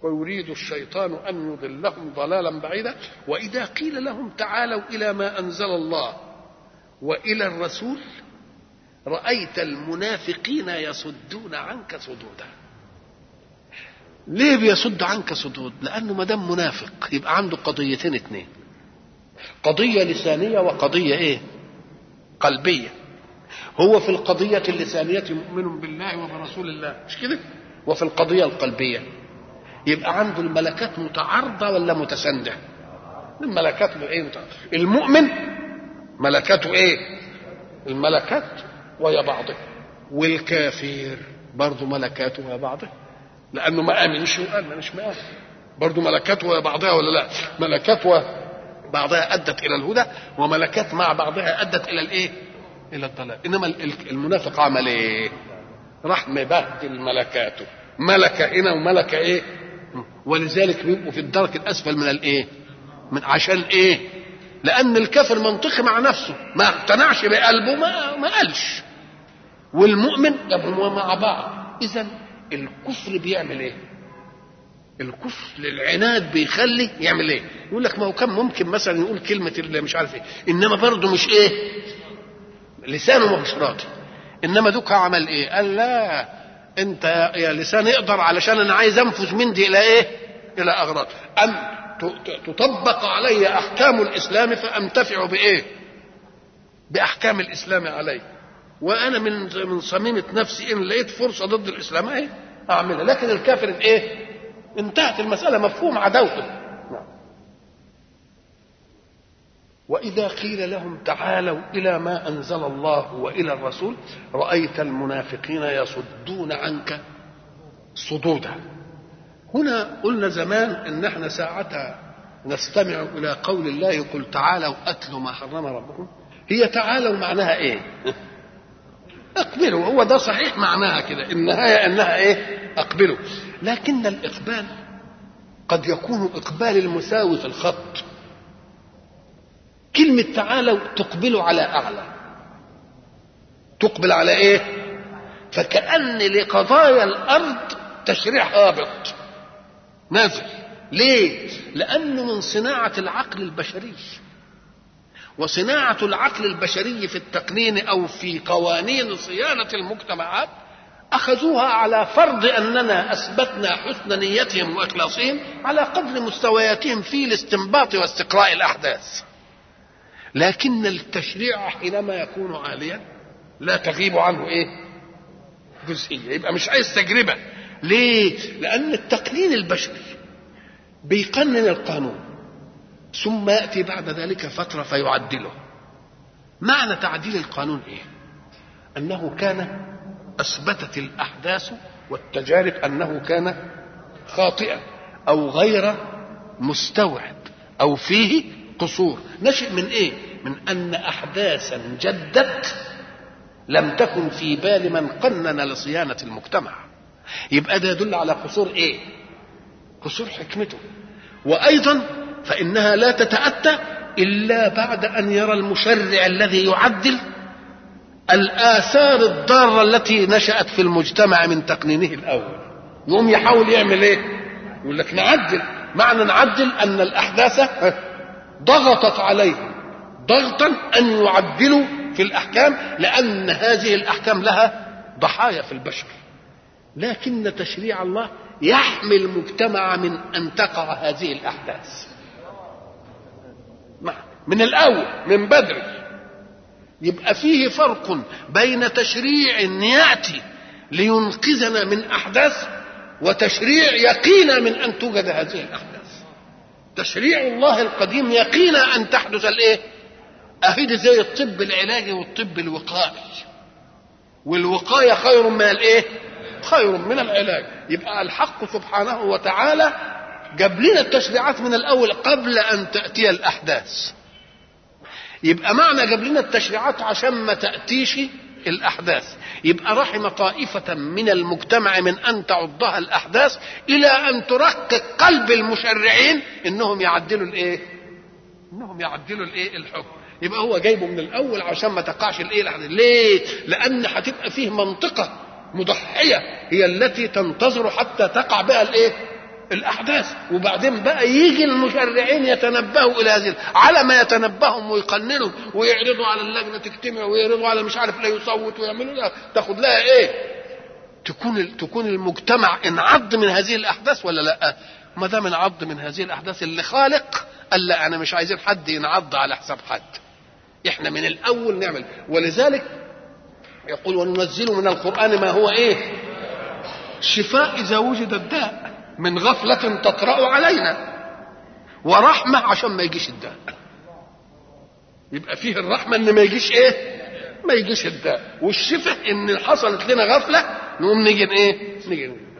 ويريد الشيطان أن يضلهم ضلالا بعيدا وإذا قيل لهم تعالوا إلى ما أنزل الله وإلى الرسول رأيت المنافقين يصدون عنك صدودا ليه بيصد عنك صدود لأنه ما دام منافق يبقى عنده قضيتين اتنين قضية لسانية وقضية ايه قلبية هو في القضية اللسانية مؤمن بالله وبرسول الله مش كده وفي القضية القلبية يبقى عنده الملكات متعارضة ولا متساندة الملكات ايه متعارضة. المؤمن ملكاته ايه الملكات ويا بعضها والكافر برضه ملكاته ويا بعضها لانه ما امنش وقال مانيش ما امن برضه ملكات ويا بعضها ولا لا ملكات بعضها ادت الى الهدى وملكات مع بعضها ادت الى الايه الى الضلال انما المنافق عمل ايه راح مبهدل ملكاته ملكه هنا وملكه ايه ولذلك بيبقوا في الدرك الاسفل من الايه من عشان ايه لان الكافر منطقي مع نفسه ما اقتنعش بقلبه ما ما قالش والمؤمن جابهم مع بعض اذا الكفر بيعمل ايه الكفر للعناد بيخلي يعمل ايه يقول لك ما هو كان ممكن مثلا يقول كلمه اللي مش عارف ايه انما برضه مش ايه لسانه مش راضي انما دوك عمل ايه قال لا انت يا لسان اقدر علشان انا عايز انفذ من دي الى ايه الى اغراض ان تطبق علي احكام الاسلام فانتفع بايه باحكام الاسلام علي وانا من من صميمه نفسي ان لقيت فرصه ضد الاسلام ايه اعملها لكن الكافر ايه انتهت المساله مفهوم عداوته واذا قيل لهم تعالوا الى ما انزل الله والى الرسول رايت المنافقين يصدون عنك صدودا هنا قلنا زمان ان احنا ساعتها نستمع الى قول الله قل تعالوا اتلوا ما حرم ربكم هي تعالوا معناها ايه اقبلوا هو ده صحيح معناها كده النهايه انها ايه اقبلوا لكن الاقبال قد يكون اقبال المساوي في الخط كلمة تعالوا تقبل على أعلى تقبل على إيه فكأن لقضايا الأرض تشريع هابط نازل ليه لأنه من صناعة العقل البشري وصناعة العقل البشري في التقنين أو في قوانين صيانة المجتمعات أخذوها على فرض أننا أثبتنا حسن نيتهم وإخلاصهم على قدر مستوياتهم في الاستنباط واستقراء الأحداث لكن التشريع حينما يكون عاليا لا تغيب عنه ايه جزئيه يبقى مش عايز تجربه ليه لان التقنين البشري بيقنن القانون ثم ياتي بعد ذلك فتره فيعدله معنى تعديل القانون ايه انه كان اثبتت الاحداث والتجارب انه كان خاطئا او غير مستوعب او فيه قصور نشئ من ايه من ان احداثا جدت لم تكن في بال من قنن لصيانه المجتمع يبقى ده يدل على قصور ايه قصور حكمته وايضا فانها لا تتاتى الا بعد ان يرى المشرع الذي يعدل الاثار الضاره التي نشات في المجتمع من تقنينه الاول يقوم يحاول يعمل ايه يقول لك نعدل معنى نعدل ان الاحداث ضغطت عليهم ضغطا ان يعدلوا في الاحكام لان هذه الاحكام لها ضحايا في البشر لكن تشريع الله يحمي المجتمع من ان تقع هذه الاحداث من الاول من بدري يبقى فيه فرق بين تشريع ياتي لينقذنا من احداث وتشريع يقينا من ان توجد هذه الاحداث تشريع الله القديم يقينا ان تحدث الايه اهي زي الطب العلاجي والطب الوقائي والوقايه خير من الايه خير من العلاج يبقى الحق سبحانه وتعالى جاب لنا التشريعات من الاول قبل ان تاتي الاحداث يبقى معنى جاب لنا التشريعات عشان ما تاتيش الاحداث يبقى رحم طائفه من المجتمع من ان تعضها الاحداث الى ان ترقق قلب المشرعين انهم يعدلوا الايه انهم يعدلوا الايه الحكم يبقى هو جايبه من الاول عشان ما تقعش الايه الاحداث ليه لان هتبقى فيه منطقه مضحيه هي التي تنتظر حتى تقع بها الايه الاحداث وبعدين بقى يجي المشرعين يتنبهوا الى هذه على ما يتنبهوا ويقننوا ويعرضوا على اللجنه تجتمع ويعرضوا على مش عارف لا يصوت ويعملوا لها تاخد لها ايه تكون تكون المجتمع انعض من هذه الاحداث ولا لا ما دام انعض من هذه الاحداث اللي خالق قال لا انا مش عايزين حد ينعض على حساب حد احنا من الاول نعمل ولذلك يقول وننزل من القران ما هو ايه شفاء اذا وجد الداء من غفله تطرا علينا ورحمه عشان ما يجيش الداء يبقى فيه الرحمه ان ما يجيش ايه ما يجيش الداء والشفاء ان حصلت لنا غفله نقوم نيجي ايه نيجي